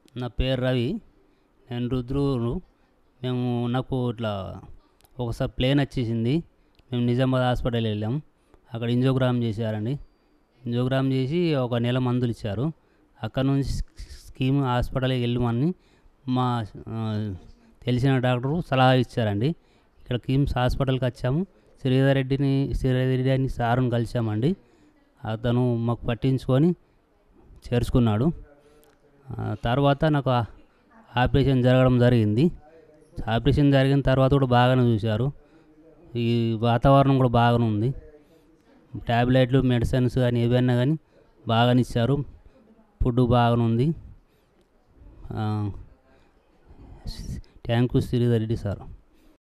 నా పేరు రవి నేను రుద్రూరు మేము నాకు ఇట్లా ఒకసారి ప్లేన్ వచ్చేసింది మేము నిజామాబాద్ హాస్పిటల్ వెళ్ళాం అక్కడ ఇంజోగ్రామ్ చేశారండి ఇంజోగ్రామ్ చేసి ఒక నెల మందులు ఇచ్చారు అక్కడ నుంచి స్కీమ్ హాస్పిటల్కి వెళ్ళమని మా ఆ, తెలిసిన డాక్టరు సలహా ఇచ్చారండి ఇక్కడ కిమ్స్ హాస్పిటల్కి వచ్చాము శ్రీధర్ రెడ్డిని శ్రీధర్ రెడ్డి అని సారుని కలిసామండి అతను మాకు పట్టించుకొని చేర్చుకున్నాడు ఆ, తర్వాత నాకు ఆ- ఆపరేషన్ జరగడం జరిగింది ఆపరేషన్ జరిగిన తర్వాత కూడా బాగానే చూశారు ఈ వాతావరణం కూడా బాగానే ఉంది ట్యాబ్లెట్లు మెడిసిన్స్ కానీ ఏవైనా కానీ బాగానే ఇచ్చారు ఫుడ్ బాగానే ఉంది thank you Sridhar Reddy sir